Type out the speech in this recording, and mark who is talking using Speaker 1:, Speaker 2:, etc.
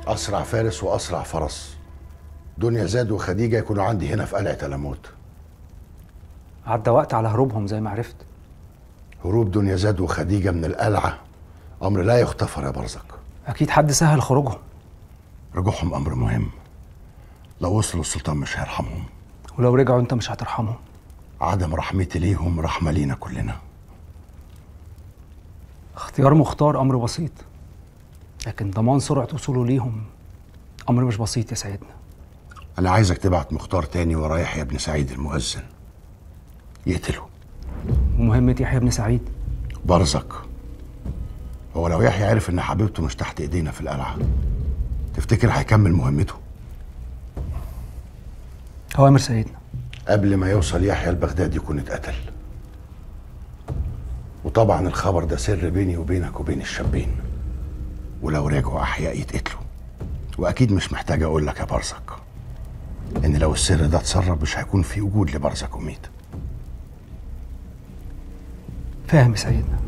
Speaker 1: اسرع فارس واسرع فرس دنيا زاد وخديجه يكونوا عندي هنا في قلعه الموت
Speaker 2: عدى وقت على هروبهم زي ما عرفت
Speaker 1: هروب دنيا زاد وخديجه من القلعه امر لا يغتفر يا برزق
Speaker 2: اكيد حد سهل خروجهم
Speaker 1: رجوعهم امر مهم لو وصلوا السلطان مش هيرحمهم
Speaker 2: ولو رجعوا انت مش هترحمهم
Speaker 1: عدم رحمتي ليهم رحمه لينا كلنا
Speaker 2: اختيار مختار امر بسيط لكن ضمان سرعه وصوله ليهم امر مش بسيط يا سيدنا
Speaker 1: انا عايزك تبعت مختار تاني ورا يحيى بن سعيد المؤذن يقتله
Speaker 2: ومهمه يحيى بن سعيد
Speaker 1: برزق هو لو يحيى عرف ان حبيبته مش تحت ايدينا في القلعه تفتكر هيكمل مهمته
Speaker 2: اوامر سيدنا
Speaker 1: قبل ما يوصل يحيى البغداد يكون اتقتل وطبعا الخبر ده سر بيني وبينك وبين الشابين ولو رجعوا احياء يتقتلوا واكيد مش محتاج اقول لك يا برزق ان لو السر ده اتسرب مش هيكون في وجود لبرزق وميت
Speaker 2: فاهم يا سيدنا